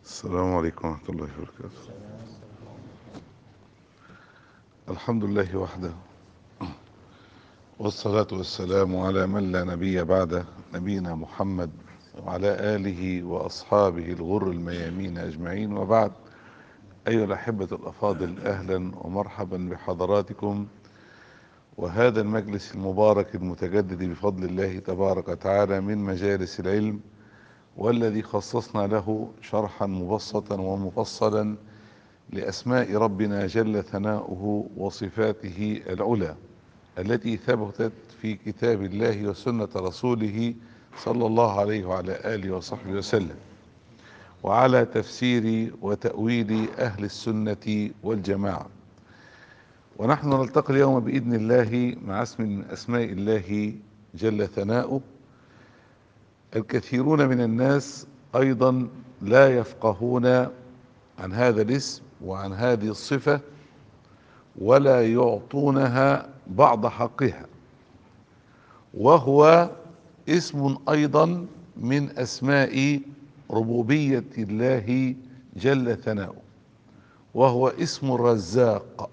السلام عليكم ورحمة الله وبركاته الحمد لله وحده والصلاة والسلام على من لا نبي بعده نبينا محمد وعلى آله وأصحابه الغر الميامين أجمعين وبعد أيها الأحبة الأفاضل أهلا ومرحبا بحضراتكم وهذا المجلس المبارك المتجدد بفضل الله تبارك وتعالى من مجالس العلم والذي خصصنا له شرحا مبسطا ومفصلا لأسماء ربنا جل ثناؤه وصفاته العلى التي ثبتت في كتاب الله وسنة رسوله صلى الله عليه وعلى آله وصحبه وسلم وعلى تفسير وتأويل أهل السنة والجماعة ونحن نلتقي اليوم بإذن الله مع اسم من أسماء الله جل ثناؤه الكثيرون من الناس أيضا لا يفقهون عن هذا الاسم وعن هذه الصفة ولا يعطونها بعض حقها وهو اسم أيضا من أسماء ربوبية الله جل ثناؤه وهو اسم الرزاق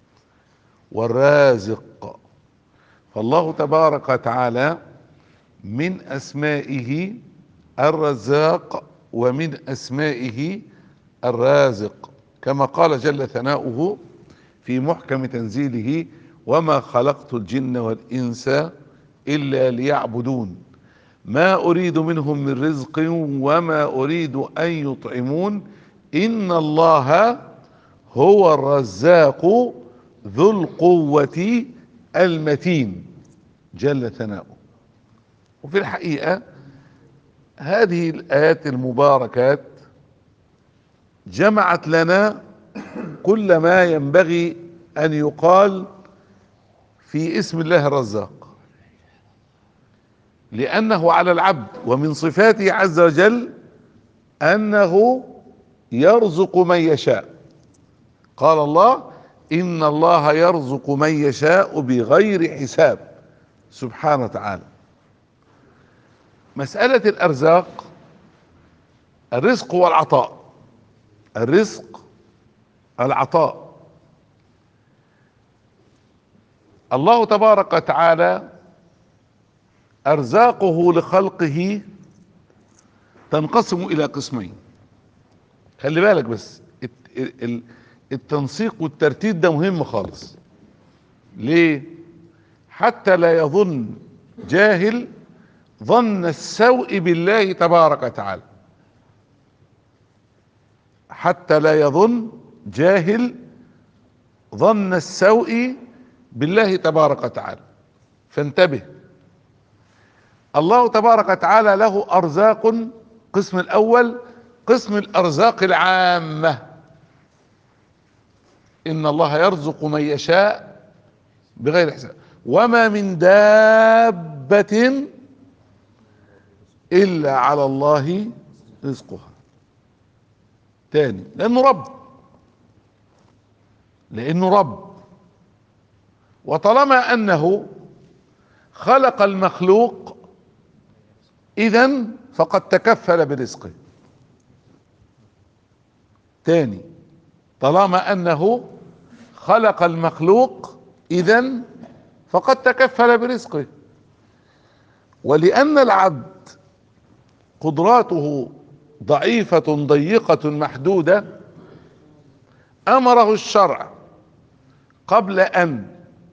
والرازق فالله تبارك وتعالى من اسمائه الرزاق ومن اسمائه الرازق كما قال جل ثناؤه في محكم تنزيله وما خلقت الجن والانس الا ليعبدون ما اريد منهم من رزق وما اريد ان يطعمون ان الله هو الرزاق ذو القوة المتين جل ثناؤه وفي الحقيقة هذه الآيات المباركات جمعت لنا كل ما ينبغي أن يقال في اسم الله الرزاق لأنه على العبد ومن صفاته عز وجل أنه يرزق من يشاء قال الله ان الله يرزق من يشاء بغير حساب سبحانه وتعالى مسألة الارزاق الرزق والعطاء الرزق العطاء الله تبارك وتعالى ارزاقه لخلقه تنقسم الى قسمين خلي بالك بس التنسيق والترتيب ده مهم خالص ليه حتى لا يظن جاهل ظن السوء بالله تبارك وتعالى حتى لا يظن جاهل ظن السوء بالله تبارك وتعالى فانتبه الله تبارك وتعالى له ارزاق قسم الاول قسم الارزاق العامه ان الله يرزق من يشاء بغير حساب وما من دابة الا على الله رزقها تاني لانه رب لانه رب وطالما انه خلق المخلوق اذا فقد تكفل برزقه تاني طالما انه خلق المخلوق اذا فقد تكفل برزقه ولان العبد قدراته ضعيفة ضيقة محدودة امره الشرع قبل ان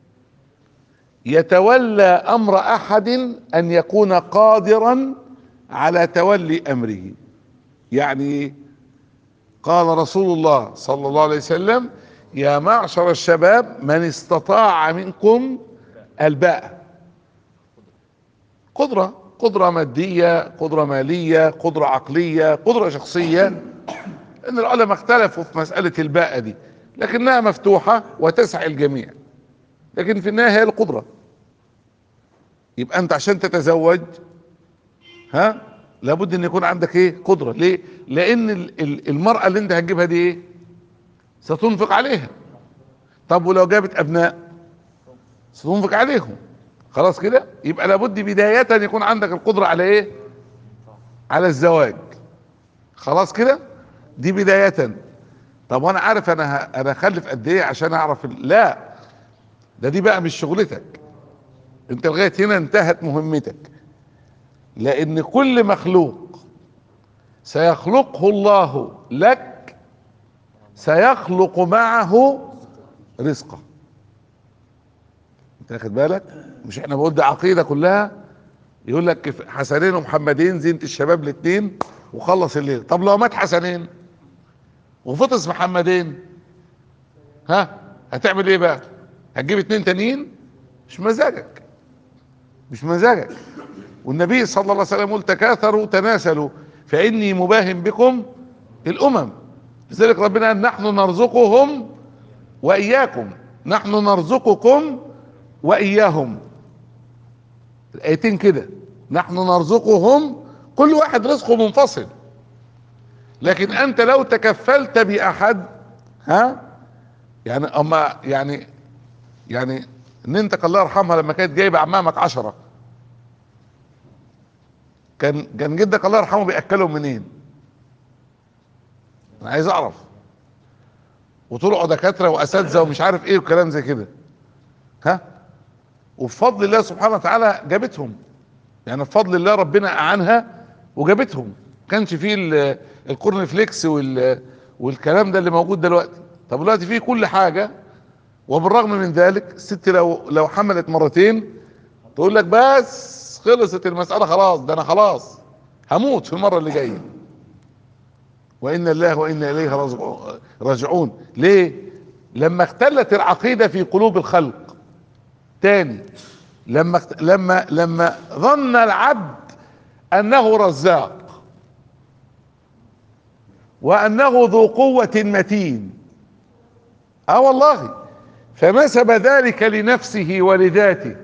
يتولى امر احد ان يكون قادرا على تولي امره يعني قال رسول الله صلى الله عليه وسلم يا معشر الشباب من استطاع منكم الباء قدرة قدرة مادية قدرة مالية قدرة عقلية قدرة شخصية ان العلماء اختلفوا في مسألة الباء دي لكنها مفتوحة وتسع الجميع لكن في النهاية هي القدرة يبقى انت عشان تتزوج ها لابد ان يكون عندك ايه قدرة ليه لان المرأة اللي انت هتجيبها دي ايه ستنفق عليها طب ولو جابت ابناء ستنفق عليهم خلاص كده يبقى لابد بداية يكون عندك القدرة على ايه على الزواج خلاص كده دي بداية طب وانا عارف انا ه- انا هخلف قد ايه عشان اعرف ال- لا ده دي بقى مش شغلتك انت لغاية هنا انتهت مهمتك لان كل مخلوق سيخلقه الله لك سيخلق معه رزقه انت واخد بالك مش احنا بقول ده عقيده كلها يقول لك كف- حسنين ومحمدين زينة الشباب الاثنين وخلص الليل طب لو مات حسنين وفطس محمدين ها هتعمل ايه بقى هتجيب اتنين تانيين مش مزاجك مش مزاجك والنبي صلى الله عليه وسلم يقول تكاثروا تناسلوا فاني مباهم بكم الامم لذلك ربنا قال نحن نرزقهم واياكم نحن نرزقكم واياهم الايتين كده نحن نرزقهم كل واحد رزقه منفصل لكن انت لو تكفلت باحد ها يعني اما يعني يعني ننتك الله يرحمها لما كانت جايبه عمامك عشرة كان كان جدك الله يرحمه بياكلهم منين انا عايز اعرف وطلعوا دكاتره واساتذه ومش عارف ايه وكلام زي كده ها وبفضل الله سبحانه وتعالى جابتهم يعني بفضل الله ربنا اعانها وجابتهم ما كانش فيه ال- الكورن فليكس وال والكلام ده اللي موجود دلوقتي طب دلوقتي فيه كل حاجه وبالرغم من ذلك الست لو لو حملت مرتين تقول لك بس خلصت المساله خلاص ده انا خلاص هموت في المره اللي جايه وإن الله وإنا إليه راجعون- راجعون ليه لما اختلت العقيدة في قلوب الخلق تاني لما اخت- لما لما ظن العبد أنه رزاق وأنه ذو قوة متين اه والله فنسب ذلك لنفسه ولذاته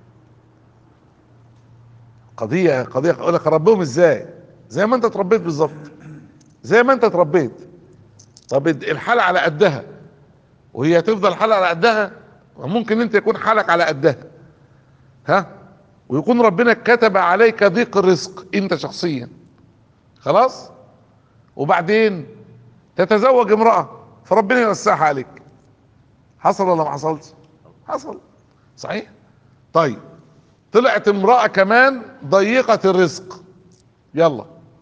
قضية قضية اقول لك اربيهم ازاي زي ما انت اتربيت بالظبط زي ما انت اتربيت طب الحالة على قدها وهي تفضل حالة على قدها وممكن انت يكون حالك على قدها ها ويكون ربنا كتب عليك ضيق الرزق انت شخصيا خلاص وبعدين تتزوج امرأة فربنا يوسعها عليك حصل ولا ما حصلش حصل صحيح طيب طلعت امرأة كمان ضيقة الرزق يلا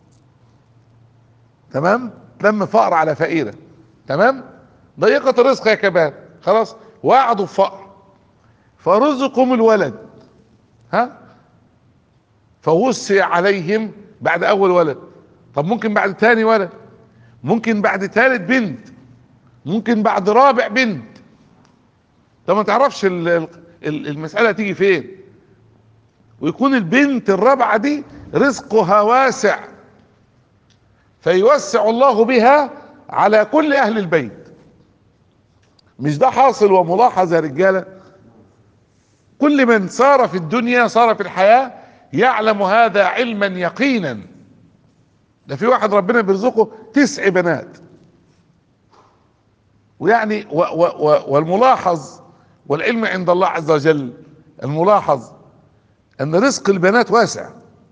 تمام تم فقر على فقيرة تمام ضيقة الرزق يا كمان خلاص وقعدوا في فقر فرزقهم الولد ها فوسع عليهم بعد اول ولد طب ممكن بعد تاني ولد ممكن بعد تالت بنت ممكن بعد رابع بنت طب ما تعرفش ال- ال- ال- المسألة تيجي فين ويكون البنت الرابعة دي رزقها واسع فيوسع الله بها على كل اهل البيت مش ده حاصل وملاحظ يا رجاله كل من صار في الدنيا صار في الحياه يعلم هذا علما يقينا ده في واحد ربنا بيرزقه تسع بنات ويعني و و و والملاحظ والعلم عند الله عز وجل الملاحظ ان رزق البنات واسع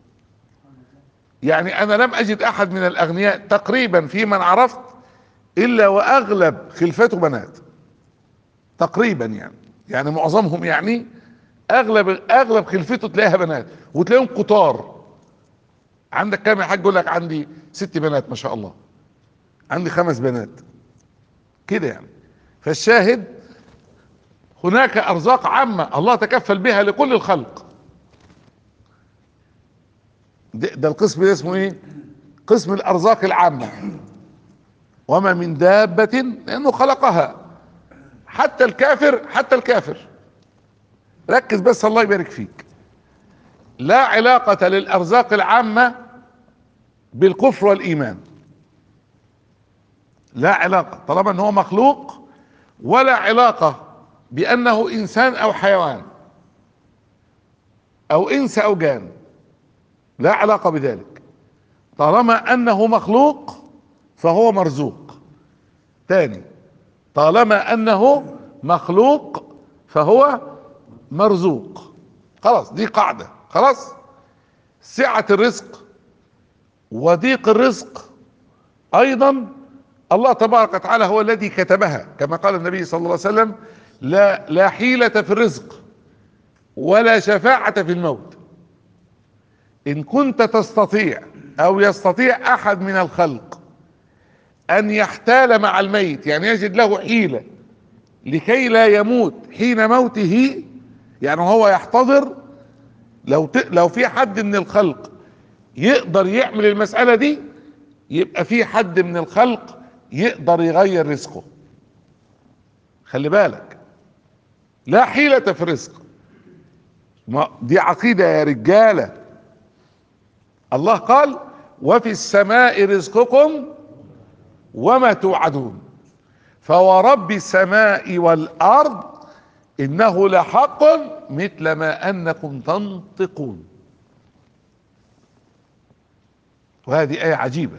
يعني انا لم اجد احد من الاغنياء تقريبا في من عرفت الا واغلب خلفته بنات تقريبا يعني يعني معظمهم يعني اغلب اغلب خلفته تلاقيها بنات وتلاقيهم كتار عندك كام يا حاج يقول لك عندي ست بنات ما شاء الله عندي خمس بنات كده يعني فالشاهد هناك ارزاق عامه الله تكفل بها لكل الخلق ده, ده القسم ده اسمه ايه قسم الارزاق العامه وما من دابه لانه خلقها حتى الكافر حتى الكافر ركز بس الله يبارك فيك لا علاقة للأرزاق العامة بالكفر والإيمان لا علاقة طالما أنه مخلوق ولا علاقة بأنه إنسان أو حيوان أو إنس أو جان لا علاقة بذلك طالما أنه مخلوق فهو مرزوق تاني طالما أنه مخلوق فهو مرزوق خلاص دي قاعدة خلاص سعة الرزق وضيق الرزق ايضا الله تبارك وتعالى هو الذي كتبها كما قال النبي صلى الله عليه وسلم لا لا حيلة في الرزق ولا شفاعة في الموت ان كنت تستطيع او يستطيع احد من الخلق ان يحتال مع الميت يعني يجد له حيلة لكي لا يموت حين موته يعني هو يحتضر لو ت... لو في حد من الخلق يقدر يعمل المسألة دي يبقى في حد من الخلق يقدر يغير رزقه خلي بالك لا حيلة في الرزق ما دي عقيدة يا رجالة الله قال وفي السماء رزقكم وما توعدون فورب السماء والأرض إنه لحق مثل ما أنكم تنطقون وهذه آية عجيبة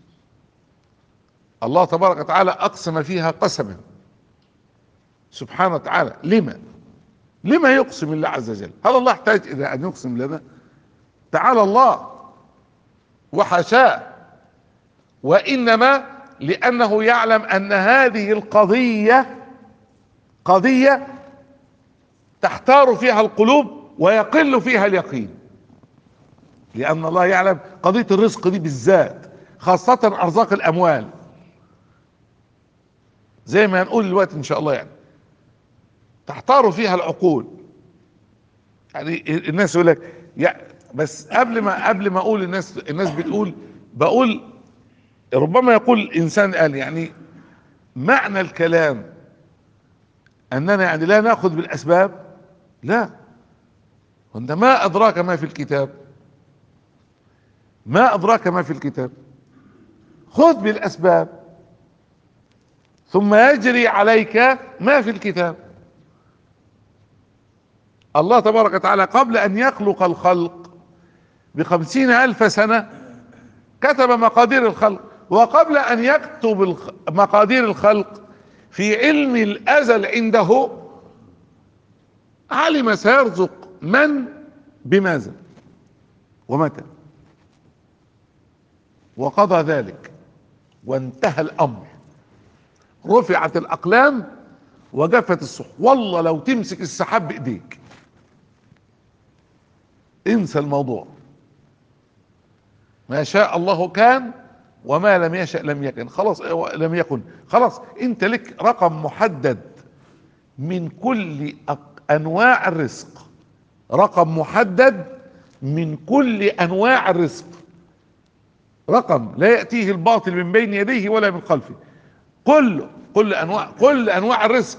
الله تبارك وتعالى أقسم فيها قسما سبحانه وتعالى لما لما يقسم الله عز وجل هل الله يحتاج إلى أن يقسم لنا تعالى الله وحشاه وإنما لأنه يعلم أن هذه القضية قضية تحتار فيها القلوب ويقل فيها اليقين لأن الله يعلم قضية الرزق دي بالذات خاصة أرزاق الأموال زي ما هنقول دلوقتي إن شاء الله يعني تحتار فيها العقول يعني الناس يقول لك يا بس قبل ما قبل ما اقول الناس الناس بتقول بقول ربما يقول الانسان قال يعني معنى الكلام اننا يعني لا ناخذ بالاسباب لا وانت ما ادراك ما في الكتاب ما ادراك ما في الكتاب خذ بالاسباب ثم يجري عليك ما في الكتاب الله تبارك وتعالى قبل ان يخلق الخلق بخمسين الف سنة كتب مقادير الخلق وقبل ان يكتب مقادير الخلق في علم الازل عنده علم سيرزق من بماذا ومتى وقضى ذلك وانتهى الامر رفعت الاقلام وجفت الصحف والله لو تمسك السحاب بايديك انسى الموضوع ما شاء الله كان وما لم يشأ لم يكن خلاص لم يكن خلاص انت لك رقم محدد من كل انواع الرزق رقم محدد من كل انواع الرزق رقم لا يأتيه الباطل من بين يديه ولا من خلفه كل كل انواع كل انواع الرزق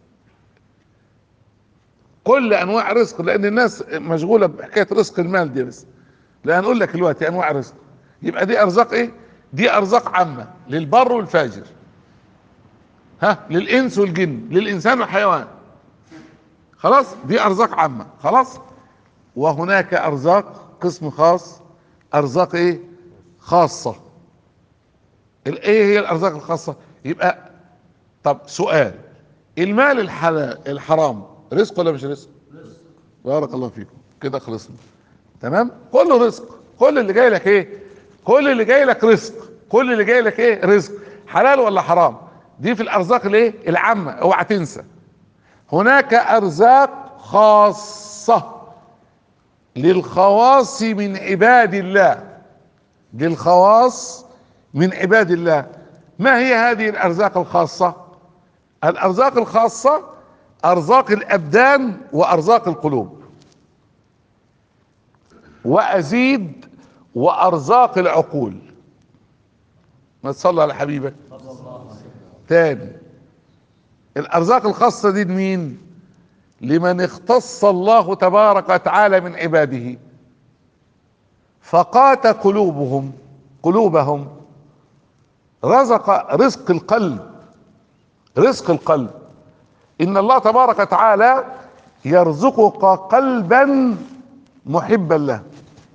كل انواع الرزق لان الناس مشغوله بحكايه رزق المال دي بس لا هنقول لك دلوقتي انواع الرزق يبقى دي ارزاق ايه دي ارزاق عامه للبر والفاجر ها للانس والجن للانسان والحيوان خلاص دي ارزاق عامه خلاص وهناك ارزاق قسم خاص ارزاق ايه خاصه ايه هي الارزاق الخاصه يبقى طب سؤال المال الحلال الحرام رزق ولا مش رزق بارك الله فيكم كده خلصنا تمام كله رزق كل اللي جاي لك ايه كل اللي جاي لك رزق كل اللي جاي لك ايه رزق حلال ولا حرام دي في الارزاق الايه العامه اوعى تنسى هناك ارزاق خاصه للخواص من عباد الله للخواص من عباد الله ما هي هذه الارزاق الخاصه الارزاق الخاصه ارزاق الابدان وارزاق القلوب وازيد وارزاق العقول ما تصلى على حبيبك تاني الارزاق الخاصه دي لمين لمن اختص الله تبارك وتعالى من عباده فقات قلوبهم قلوبهم رزق رزق القلب رزق القلب ان الله تبارك وتعالى يرزقك قلبا محبا له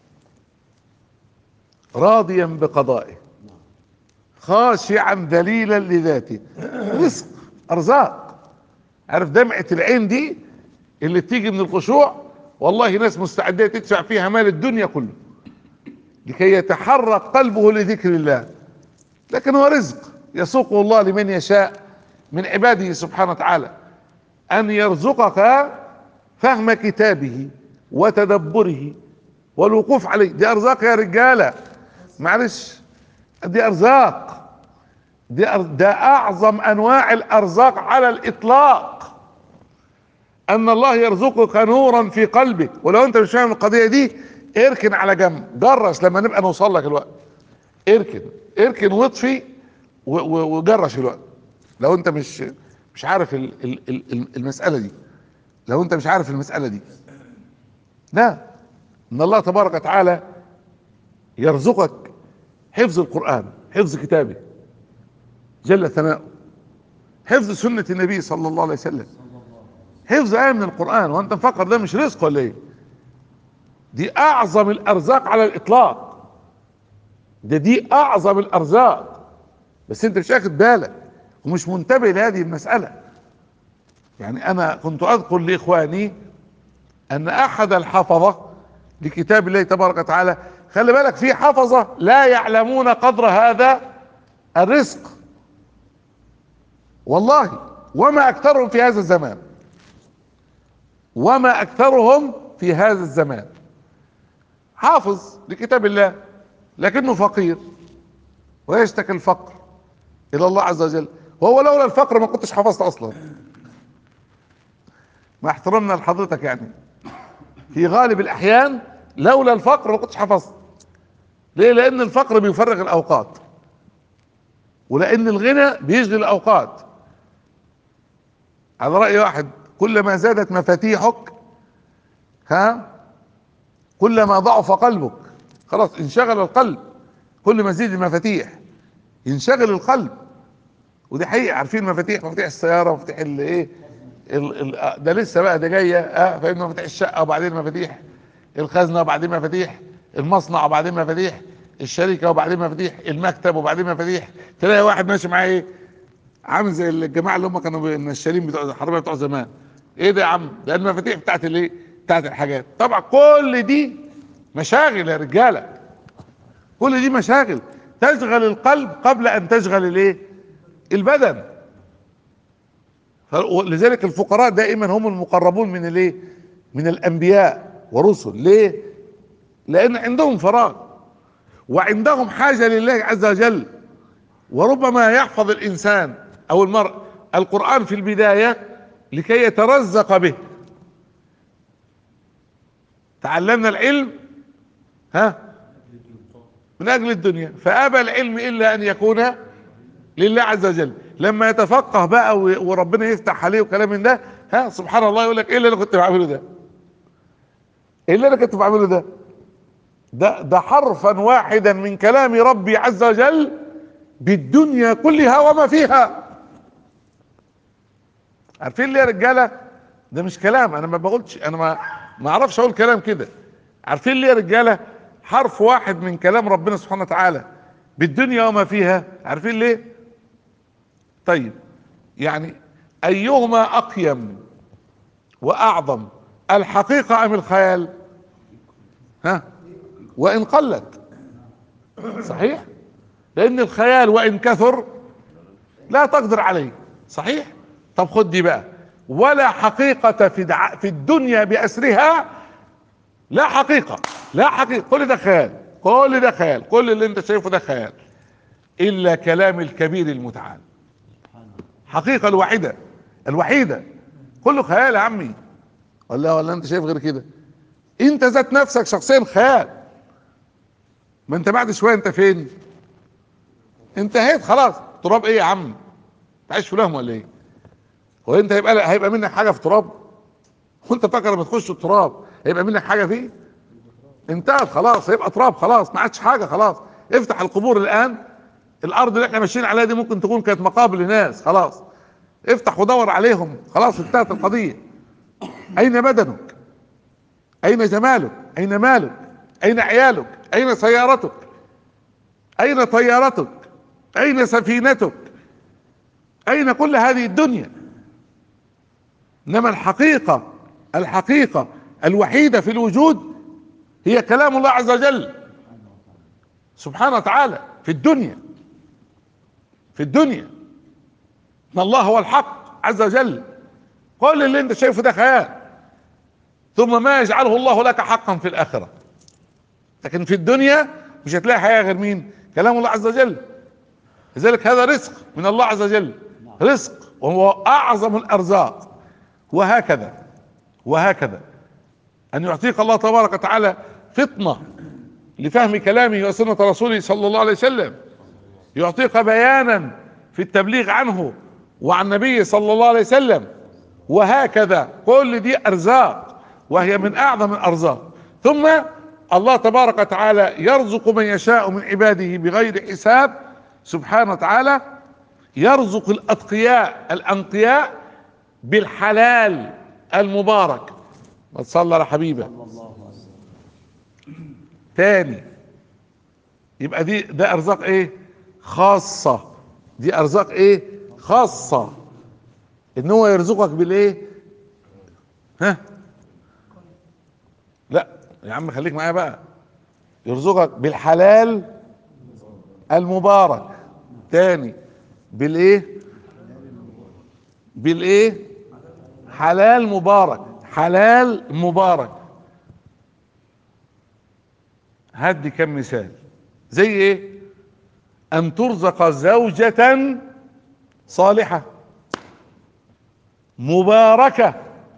راضيا بقضائه خاشعا ذليلا لذاته رزق ارزاق عارف دمعة العين دي اللي بتيجي من الخشوع والله ناس مستعدة تدفع فيها مال الدنيا كله لكي يتحرك قلبه لذكر الله لكن هو رزق يسوقه الله لمن يشاء من عباده سبحانه وتعالى ان يرزقك فهم كتابه وتدبره والوقوف عليه دي ارزاق يا رجاله معلش دي ارزاق دي أر... ده اعظم انواع الارزاق على الاطلاق ان الله يرزقك نورا في قلبك ولو انت مش فاهم القضيه دي اركن على جنب جرش لما نبقى نوصل لك الوقت اركن اركن واطفي و- و- وجرش الوقت لو انت مش مش عارف ال- ال- ال- المساله دي لو انت مش عارف المساله دي لا ان الله تبارك وتعالى يرزقك حفظ القران حفظ كتابه جل ثناؤه حفظ سنه النبي صلى الله عليه وسلم حفظ ايه من القران وانت مفكر ده مش رزق ولا ايه دي اعظم الارزاق على الاطلاق ده دي اعظم الارزاق بس انت مش واخد بالك ومش منتبه لهذه المساله يعني انا كنت اذكر لاخواني ان احد الحفظه لكتاب الله تبارك وتعالى خلي بالك في حفظه لا يعلمون قدر هذا الرزق والله وما اكثرهم في هذا الزمان وما اكثرهم في هذا الزمان حافظ لكتاب الله لكنه فقير ويشتكي الفقر الى الله عز وجل وهو لولا الفقر ما كنتش حفظت اصلا مع احترامنا لحضرتك يعني في غالب الاحيان لولا الفقر ما كنتش حفظت ليه لان الفقر بيفرغ الاوقات ولان الغنى بيشغل الاوقات على راي واحد كلما زادت مفاتيحك ها كلما ضعف قلبك خلاص انشغل القلب كل ما تزيد المفاتيح ينشغل القلب ودي حقيقة عارفين مفاتيح مفاتيح السيارة مفاتيح الايه ال- ال- ده لسه بقى ده جاية اه فاهم مفاتيح الشقة وبعدين مفاتيح الخزنة وبعدين مفاتيح المصنع وبعدين مفاتيح الشركة وبعدين مفاتيح المكتب وبعدين مفاتيح تلاقي واحد ماشي معاه ايه عامل زي الجماعة اللي هم كانوا النشالين بتوع الحرامية بتوع زمان ايه ده يا عم ده المفاتيح بتاعت الايه بتاعت الحاجات طبعا كل دي مشاغل يا رجاله كل دي مشاغل تشغل القلب قبل ان تشغل الايه البدن لذلك الفقراء دائما هم المقربون من الايه من الانبياء ورسل ليه لان عندهم فراغ وعندهم حاجه لله عز وجل وربما يحفظ الانسان او المرء القران في البدايه لكي يترزق به تعلمنا العلم ها من اجل الدنيا فابى العلم الا ان يكون لله عز وجل لما يتفقه بقى و- وربنا يفتح عليه وكلام من ده ها سبحان الله يقول لك ايه اللي انا كنت بعمله ده ايه اللي انا كنت بعمله ده ده ده حرفا واحدا من كلام ربي عز وجل بالدنيا كلها وما فيها عارفين ليه يا رجاله ده مش كلام انا ما بقولش انا ما ما اعرفش اقول كلام كده عارفين ليه يا رجاله حرف واحد من كلام ربنا سبحانه وتعالى بالدنيا وما فيها عارفين ليه طيب يعني ايهما اقيم واعظم الحقيقه ام الخيال ها وان قلت صحيح لان الخيال وان كثر لا تقدر عليه صحيح طب خد دي بقى ولا حقيقة في دع... في الدنيا بأسرها لا حقيقة لا حقيقة كل ده خيال كل ده خيال كل اللي انت شايفه ده خيال إلا كلام الكبير المتعال حقيقة الوحيدة الوحيدة كله خيال يا عمي ولا ولا انت شايف غير كده انت ذات نفسك شخصيا خيال ما انت بعد شوية انت فين انتهيت خلاص تراب ايه يا عم تعيش فلان ولا ايه هو انت هيبقى هيبقى منك حاجه في تراب وانت فاكر لما تخش التراب هيبقى منك حاجه فيه انتهت خلاص هيبقى تراب خلاص ما عادش حاجه خلاص افتح القبور الان الارض اللي احنا ماشيين عليها دي ممكن تكون كانت مقابر لناس خلاص افتح ودور عليهم خلاص انتهت القضيه اين بدنك اين جمالك اين مالك اين عيالك اين سيارتك اين طيارتك اين سفينتك اين كل هذه الدنيا انما الحقيقه الحقيقه الوحيده في الوجود هي كلام الله عز وجل سبحانه وتعالى في الدنيا في الدنيا ان الله هو الحق عز وجل كل اللي انت شايفه ده خيال ثم ما يجعله الله لك حقا في الاخره لكن في الدنيا مش هتلاقي حياه غير مين كلام الله عز وجل لذلك هذا رزق من الله عز وجل رزق وهو اعظم الارزاق وهكذا وهكذا ان يعطيك الله تبارك وتعالى فطنه لفهم كلامه وسنه رسوله صلى الله عليه وسلم يعطيك بيانا في التبليغ عنه وعن النبي صلى الله عليه وسلم وهكذا كل دي ارزاق وهي من اعظم الارزاق ثم الله تبارك وتعالى يرزق من يشاء من عباده بغير حساب سبحانه وتعالى يرزق الاتقياء الانقياء بالحلال المبارك ما تصلى على حبيبه تاني يبقى دي ده ارزاق ايه خاصة دي ارزاق ايه خاصة ان هو يرزقك بالايه ها لا يا عم خليك معايا بقى يرزقك بالحلال المبارك تاني بالايه بالايه حلال مبارك حلال مبارك هدي كم مثال زي ايه ان ترزق زوجة صالحة مباركة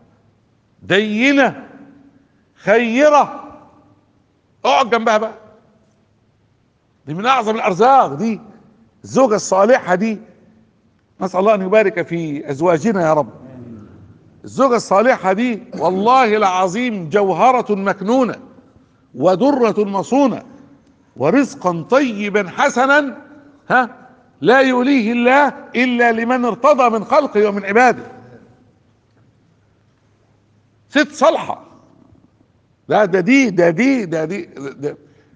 دينة خيرة اقعد جنبها بقى دي من اعظم الارزاق دي الزوجة الصالحة دي نسأل الله ان يبارك في ازواجنا يا رب الزوجة الصالحة دي والله العظيم جوهرة مكنونة ودرة مصونة ورزقا طيبا حسنا ها لا يوليه الله الا لمن ارتضى من خلقه ومن عباده ست صالحة لا ده دي ده دي ده دي ده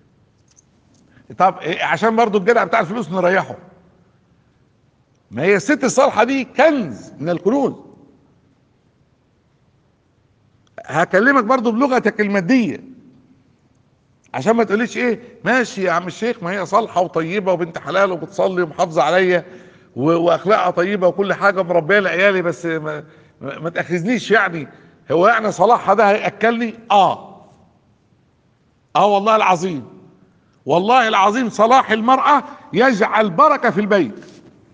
طب إيه عشان برضو الجدع بتاع الفلوس نريحه ما هي الست الصالحة دي كنز من الكنوز هكلمك برضو بلغتك المادية عشان ما تقوليش ايه ماشي يا عم الشيخ ما هي صالحة وطيبة وبنت حلال وبتصلي ومحافظة عليا و- واخلاقها طيبة وكل حاجة مربية لعيالي بس ما, ما ما تاخذنيش يعني هو يعني صلاحها ده هياكلني اه اه والله العظيم والله العظيم صلاح المرأة يجعل بركة في البيت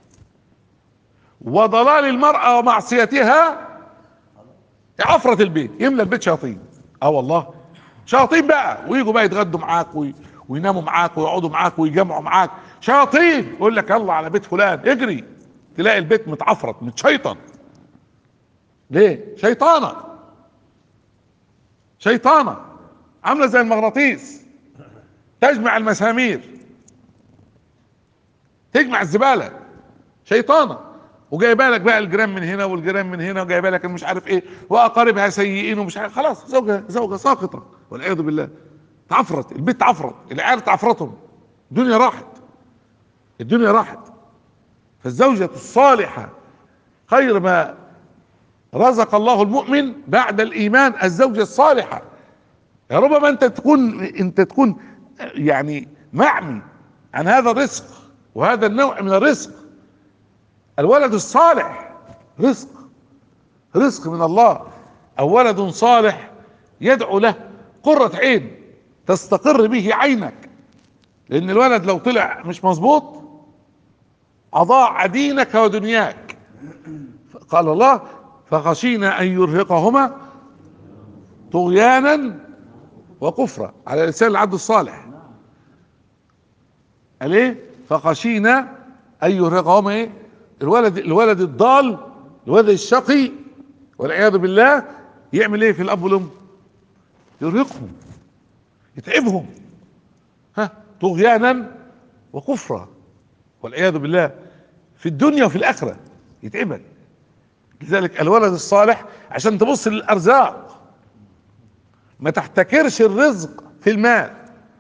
وضلال المرأة ومعصيتها عفرة البيت يملى البيت شياطين اه والله شياطين بقى ويجوا بقى يتغدوا معاك وي... ويناموا معاك ويقعدوا معاك ويجمعوا معاك شياطين يقول لك يلا على بيت فلان اجري تلاقي البيت متعفرت متشيطن ليه شيطانة شيطانة عاملة زي المغناطيس تجمع المسامير تجمع الزبالة شيطانة وجايبه لك بقى الجيران من هنا والجيران من هنا وجايبه لك مش عارف ايه واقاربها سيئين ومش عارف خلاص زوجة زوجة ساقطة والعياذ بالله تعفرت البيت تعفرت العيال تعفرتهم الدنيا راحت الدنيا راحت فالزوجة الصالحة خير ما رزق الله المؤمن بعد الايمان الزوجة الصالحة يا ربما انت تكون انت تكون يعني معمي عن هذا الرزق وهذا النوع من الرزق الولد الصالح رزق رزق من الله او ولد صالح يدعو له قرة عين تستقر به عينك لان الولد لو طلع مش مظبوط اضاع دينك ودنياك قال الله فخشينا ان يرهقهما طغيانا وكفرا على لسان العبد الصالح قال ايه فخشينا ان يرهقهما ايه الولد الولد الضال الولد الشقي والعياذ بالله يعمل ايه في الاب والام يرهقهم يتعبهم ها طغيانا وكفرا والعياذ بالله في الدنيا وفي الاخره يتعبك لذلك الولد الصالح عشان تبص للارزاق ما تحتكرش الرزق في المال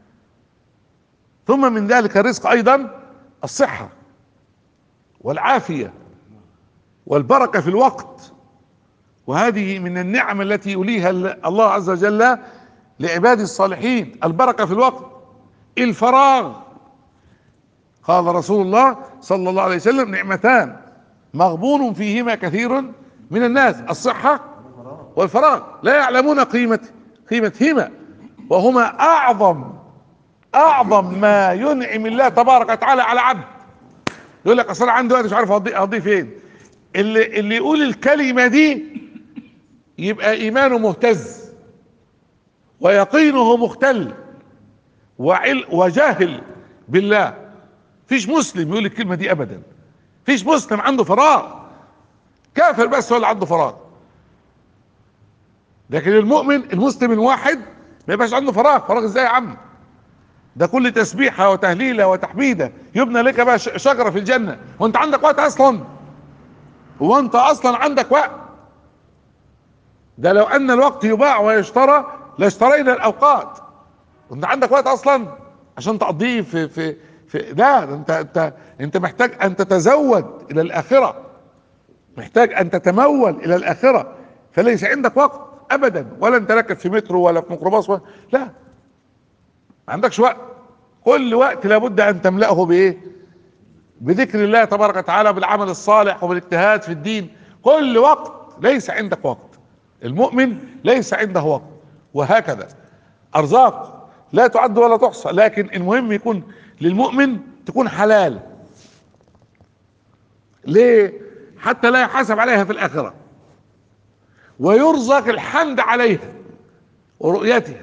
ثم من ذلك الرزق ايضا الصحه والعافيه والبركه في الوقت وهذه من النعم التي يوليها الله عز وجل لعباده الصالحين البركه في الوقت الفراغ قال رسول الله صلى الله عليه وسلم نعمتان مغبون فيهما كثير من الناس الصحة والفراغ لا يعلمون قيمة قيمتهما وهما اعظم اعظم ما ينعم الله تبارك وتعالى على عبد يقول لك اصل عندي وقت مش عارف اقضيه فين اللي اللي يقول الكلمه دي يبقى ايمانه مهتز ويقينه مختل وعل وجاهل بالله فيش مسلم يقول الكلمه دي ابدا فيش مسلم عنده فراغ كافر بس هو اللي عنده فراغ لكن المؤمن المسلم الواحد ما يبقاش عنده فراغ فراغ ازاي يا عم ده كل تسبيحه وتهليله وتحميده يبنى لك بقى شجره في الجنه وانت عندك وقت اصلا هو انت اصلا عندك وقت ده لو ان الوقت يباع ويشترى لاشترينا الاوقات وانت عندك وقت اصلا عشان تقضيه في في في لا انت انت انت محتاج ان تتزود الى الاخره محتاج ان تتمول الى الاخره فليس عندك وقت ابدا ولا انت راكب في مترو ولا في ميكروباص ولا لا ما عندكش وقت كل وقت لابد ان تملأه بايه بذكر الله تبارك وتعالى بالعمل الصالح وبالاجتهاد في الدين كل وقت ليس عندك وقت المؤمن ليس عنده وقت وهكذا ارزاق لا تعد ولا تحصى لكن المهم يكون للمؤمن تكون حلال ليه حتى لا يحاسب عليها في الاخره ويرزق الحمد عليها ورؤيتها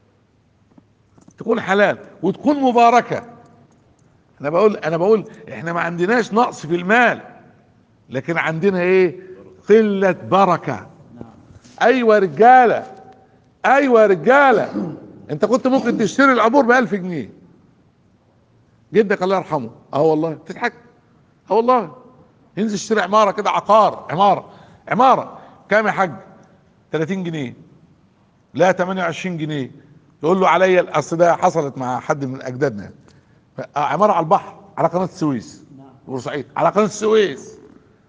تكون حلال وتكون مباركة انا بقول انا بقول احنا ما عندناش نقص في المال لكن عندنا ايه قلة بركة ايوه رجالة ايوه رجالة انت كنت ممكن تشتري العبور بألف جنيه جدك الله يرحمه اه والله تضحك اه والله ينزل يشتري عمارة كده عقار عمارة عمارة كام يا حاج 30 جنيه لا 28 جنيه يقول له عليا الاصل ده حصلت مع حد من اجدادنا عماره على البحر على قناه السويس بورسعيد على قناه السويس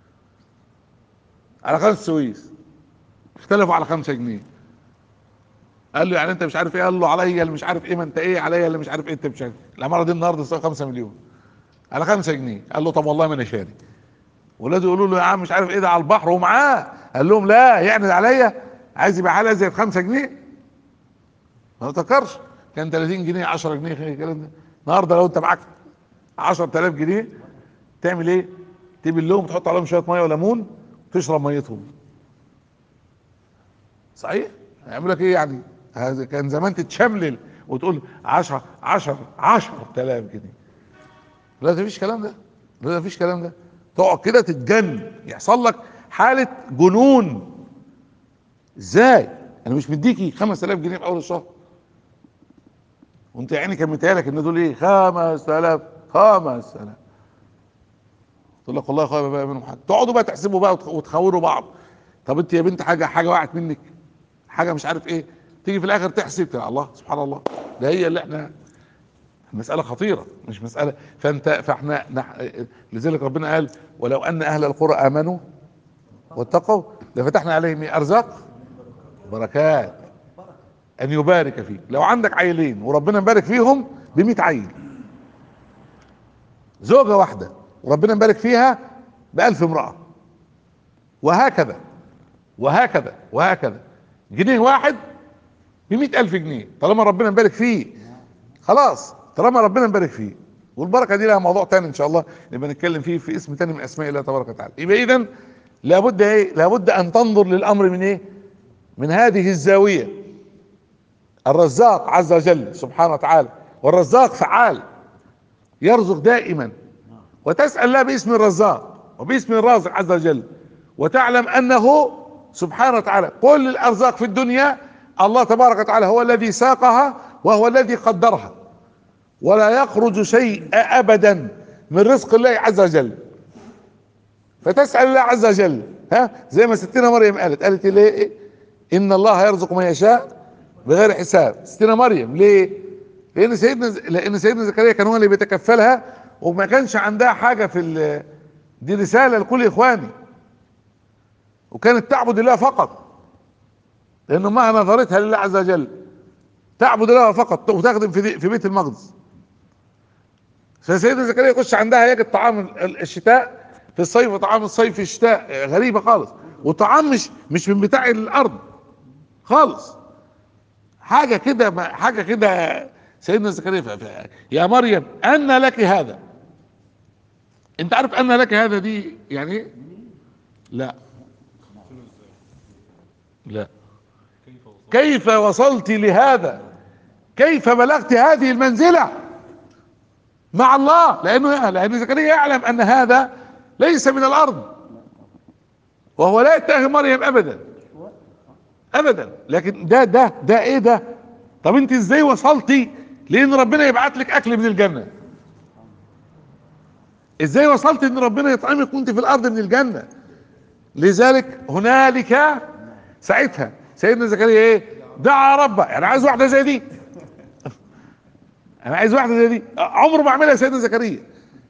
على قناه السويس اختلفوا على 5 جنيه قال له يعني انت مش عارف ايه قال له عليا اللي مش عارف ايه ما انت ايه عليا اللي مش عارف ايه انت مش عارف العماره دي النهارده تساوي 5 مليون على 5 جنيه قال له طب والله ما انا شاري ولاده يقولوا له يا عم مش عارف ايه ده على البحر ومعاه قال لهم لا يعند عليا عايز يبيع حاجه زي 5 جنيه ما تفكرش كان 30 جنيه 10 جنيه الكلام ده النهارده لو انت معاك 10000 جنيه تعمل ايه؟ تجيب لهم تحط عليهم شويه ميه وليمون تشرب ميتهم صحيح؟ هيعمل لك ايه يعني؟ هذا كان زمان تتشملل وتقول 10 10 10000 جنيه لا ده مفيش كلام ده لا ده مفيش كلام ده تقعد كده تتجن يحصل لك حاله جنون ازاي؟ انا مش مديكي 5000 جنيه في اول الشهر وانت يعني كان متهيألك ان دول ايه 5000 5000 تقول لك والله يا اخويا بقى منهم حاجه تقعدوا بقى تحسبوا بقى وتخوروا بعض طب انت يا بنت حاجه حاجه وقعت منك حاجه مش عارف ايه تيجي في الاخر تحسب الله سبحان الله ده هي اللي احنا المسألة خطيرة مش مسألة فانت فاحنا نح... لذلك ربنا قال ولو ان اهل القرى امنوا واتقوا لفتحنا عليهم ارزاق بركات ان يبارك فيك لو عندك عيلين وربنا مبارك فيهم ب عيل زوجة واحدة وربنا مبارك فيها بألف امرأة وهكذا وهكذا وهكذا جنيه واحد بمئة ألف جنيه طالما ربنا مبارك فيه خلاص طالما ربنا مبارك فيه والبركه دي لها موضوع تاني ان شاء الله نبقى نتكلم فيه في اسم تاني من اسماء الله تبارك وتعالى يبقى اذا لابد ايه لابد ان تنظر للامر من ايه من هذه الزاويه الرزاق عز وجل سبحانه وتعالى والرزاق فعال يرزق دائما وتسأل الله باسم الرزاق وباسم الرازق عز وجل وتعلم انه سبحانه وتعالى كل الارزاق في الدنيا الله تبارك وتعالى هو الذي ساقها وهو الذي قدرها ولا يخرج شيء ابدا من رزق الله عز وجل فتسأل الله عز وجل ها زي ما ستنا مريم قالت قالت ليه ان الله يرزق من يشاء بغير حساب ستنا مريم ليه لان سيدنا لان سيدنا زكريا كان هو اللي بيتكفلها وما كانش عندها حاجه في دي رساله لكل اخواني وكانت تعبد الله فقط لان امها نظرتها لله عز وجل تعبد الله فقط وتخدم في في بيت المقدس فسيدنا زكريا يخش عندها يجد طعام ال- الشتاء في الصيف وطعام الصيف في الشتاء غريبة خالص وطعام مش مش من بتاع الارض خالص حاجة كده ما- حاجة كده سيدنا زكريا ف- ف- يا مريم أن لك هذا انت عارف أن لك هذا دي يعني ايه لا لا كيف وصلت لهذا كيف بلغت هذه المنزلة مع الله لأنه لأن زكريا يعلم أن هذا ليس من الأرض وهو لا يتهم مريم أبدا أبدا لكن ده ده ده إيه ده طب أنت إزاي وصلتي لأن ربنا يبعت لك أكل من الجنة إزاي وصلت أن ربنا يطعمك وأنت في الأرض من الجنة لذلك هنالك ساعتها سيدنا زكريا ايه دعا ربه يعني عايز واحده زي دي انا عايز واحده زي دي عمره ما عملها سيدنا زكريا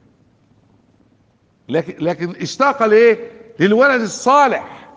لكن لكن اشتاق لايه للولد الصالح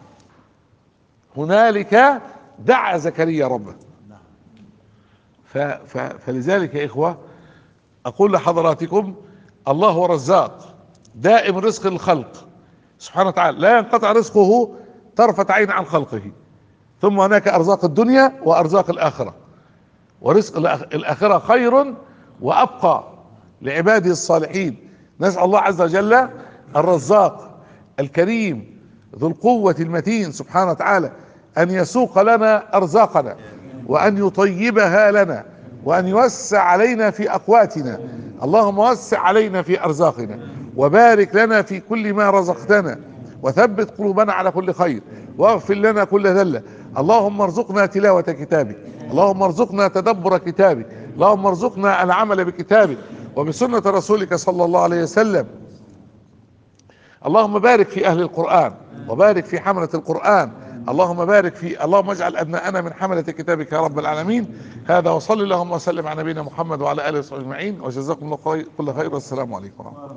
هنالك دعا زكريا ربه ف ف فلذلك يا اخوه اقول لحضراتكم الله هو رزاق دائم رزق الخلق سبحانه وتعالى لا ينقطع رزقه طرفة عين عن خلقه ثم هناك ارزاق الدنيا وارزاق الاخرة ورزق الآخ- الاخرة خير وابقى لعباده الصالحين نسأل الله عز وجل الرزاق الكريم ذو القوة المتين سبحانه وتعالى ان يسوق لنا ارزاقنا وان يطيبها لنا وان يوسع علينا في اقواتنا اللهم وسع علينا في ارزاقنا وبارك لنا في كل ما رزقتنا وثبت قلوبنا على كل خير واغفر لنا كل ذله اللهم ارزقنا تلاوه كتابك اللهم ارزقنا تدبر كتابك اللهم ارزقنا العمل بكتابك وبسنه رسولك صلى الله عليه وسلم اللهم بارك في اهل القران وبارك في حمله القران اللهم بارك في اللهم اجعل ابناءنا من حمله كتابك يا رب العالمين هذا وصلي اللهم وسلم على نبينا محمد وعلى اله وصحبه اجمعين وجزاكم الله خير- كل خير والسلام عليكم ورحمه الله